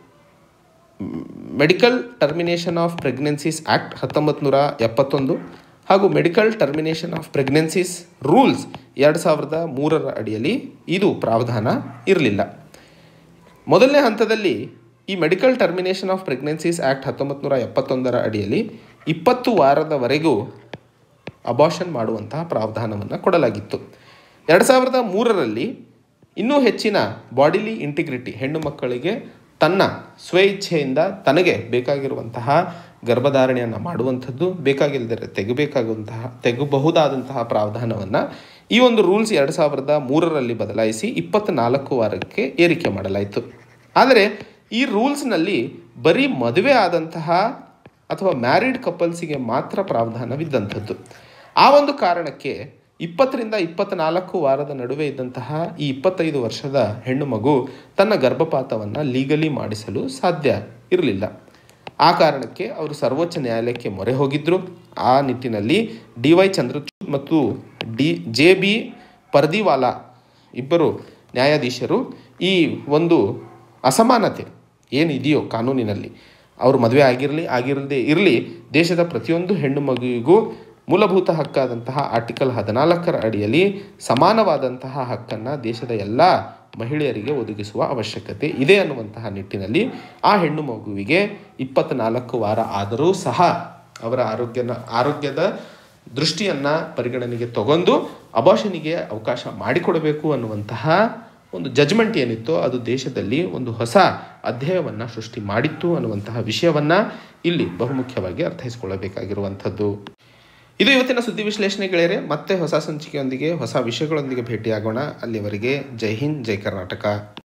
medical termination of pregnancies act ಹತ್ತೊಂಬತ್ತು ನೂರ ಎಪ್ಪತ್ತೊಂದು ಹಾಗೂ medical termination of pregnancies rules ಎರಡು ಸಾವಿರದ ಮೂರರ ಅಡಿಯಲ್ಲಿ ಇದು ಪ್ರಾವಧಾನ ಇರಲಿಲ್ಲ ಮೊದಲನೇ ಹಂತದಲ್ಲಿ ಈ medical termination of pregnancies act ಹತ್ತೊಂಬತ್ತು ನೂರ ಎಪ್ಪತ್ತೊಂದರ ಅಡಿಯಲ್ಲಿ ಇಪ್ಪತ್ತು ವಾರದವರೆಗೂ ಅಬಾಷನ್ ಮಾಡುವಂತಹ ಪ್ರಾವಧಾನವನ್ನು ಕೊಡಲಾಗಿತ್ತು ಎರಡು ಸಾವಿರದ ಮೂರರಲ್ಲಿ ಇನ್ನೂ ಹೆಚ್ಚಿನ ಬಾಡಿಲಿ ಇಂಟಿಗ್ರಿಟಿ ಹೆಣ್ಣು ಮಕ್ಕಳಿಗೆ ತನ್ನ ಸ್ವೇಚ್ಛೆಯಿಂದ ತನಗೆ ಬೇಕಾಗಿರುವಂತಹ ಗರ್ಭಧಾರಣೆಯನ್ನು ಮಾಡುವಂಥದ್ದು ಬೇಕಾಗಿಲ್ಲದರೆ ತೆಗಬೇಕಾಗುವಂತಹ ತೆಗಬಹುದಾದಂತಹ ಪ್ರಾವಧಾನವನ್ನು ಈ ಒಂದು ರೂಲ್ಸ್ ಎರಡು ಸಾವಿರದ ಮೂರರಲ್ಲಿ ಬದಲಾಯಿಸಿ ಇಪ್ಪತ್ತ್ನಾಲ್ಕು ವಾರಕ್ಕೆ ಏರಿಕೆ ಮಾಡಲಾಯಿತು ಆದರೆ ಈ ರೂಲ್ಸ್ನಲ್ಲಿ ಬರೀ ಮದುವೆ ಆದಂತಹ ಅಥವಾ ಮ್ಯಾರಿಡ್ ಕಪಲ್ಸಿಗೆ ಮಾತ್ರ ಪ್ರಾವಧಾನವಿದ್ದಂಥದ್ದು ಆ ಒಂದು ಕಾರಣಕ್ಕೆ ಇಪ್ಪತ್ತರಿಂದ ಇಪ್ಪತ್ತ್ನಾಲ್ಕು ವಾರದ ನಡುವೆ ಇದ್ದಂತಹ ಈ ಇಪ್ಪತ್ತೈದು ವರ್ಷದ ಹೆಣ್ಣು ಮಗು ತನ್ನ ಗರ್ಭಪಾತವನ್ನು ಲೀಗಲಿ ಮಾಡಿಸಲು ಸಾಧ್ಯ ಇರಲಿಲ್ಲ ಆ ಕಾರಣಕ್ಕೆ ಅವರು ಸರ್ವೋಚ್ಚ ನ್ಯಾಯಾಲಯಕ್ಕೆ ಮೊರೆ ಹೋಗಿದ್ದರು ಆ ನಿಟ್ಟಿನಲ್ಲಿ ಡಿ ವೈ ಚಂದ್ರಚೂಡ್ ಮತ್ತು ಡಿ ಜೆ ಬಿ ಪರ್ದಿವಾಲಾ ಇಬ್ಬರು ನ್ಯಾಯಾಧೀಶರು ಈ ಒಂದು ಅಸಮಾನತೆ ಏನಿದೆಯೋ ಕಾನೂನಿನಲ್ಲಿ ಅವರು ಮದುವೆ ಆಗಿರಲಿ ಆಗಿರದೇ ಇರಲಿ ದೇಶದ ಪ್ರತಿಯೊಂದು ಹೆಣ್ಣು ಮಗುವಿಗೂ ಮೂಲಭೂತ ಹಕ್ಕಾದಂತಹ ಆರ್ಟಿಕಲ್ ಹದಿನಾಲ್ಕರ ಅಡಿಯಲ್ಲಿ ಸಮಾನವಾದಂತಹ ಹಕ್ಕನ್ನು ದೇಶದ ಎಲ್ಲ ಮಹಿಳೆಯರಿಗೆ ಒದಗಿಸುವ ಅವಶ್ಯಕತೆ ಇದೆ ಅನ್ನುವಂತಹ ನಿಟ್ಟಿನಲ್ಲಿ ಆ ಹೆಣ್ಣು ಮಗುವಿಗೆ ಇಪ್ಪತ್ತ್ನಾಲ್ಕು ವಾರ ಆದರೂ ಸಹ ಅವರ ಆರೋಗ್ಯನ ಆರೋಗ್ಯದ ದೃಷ್ಟಿಯನ್ನು ಪರಿಗಣನೆಗೆ ತಗೊಂಡು ಅಬಾಷನಿಗೆ ಅವಕಾಶ ಮಾಡಿಕೊಡಬೇಕು ಅನ್ನುವಂತಹ ಒಂದು ಜಜ್ಮೆಂಟ್ ಏನಿತ್ತು ಅದು ದೇಶದಲ್ಲಿ ಒಂದು ಹೊಸ ಅಧ್ಯಾಯವನ್ನು ಸೃಷ್ಟಿ ಮಾಡಿತ್ತು ಅನ್ನುವಂತಹ ವಿಷಯವನ್ನು ಇಲ್ಲಿ ಬಹುಮುಖ್ಯವಾಗಿ ಅರ್ಥೈಸಿಕೊಳ್ಳಬೇಕಾಗಿರುವಂಥದ್ದು ಇದು ಇವತ್ತಿನ ಸುದ್ದಿ ವಿಶ್ಲೇಷಣೆ ಗೆಳೆಯರೆ ಮತ್ತೆ ಹೊಸ ಸಂಚಿಕೆಯೊಂದಿಗೆ ಹೊಸ ವಿಷಯಗಳೊಂದಿಗೆ ಭೇಟಿಯಾಗೋಣ ಅಲ್ಲಿವರೆಗೆ ಜೈ ಹಿಂದ್ ಜೈ ಕರ್ನಾಟಕ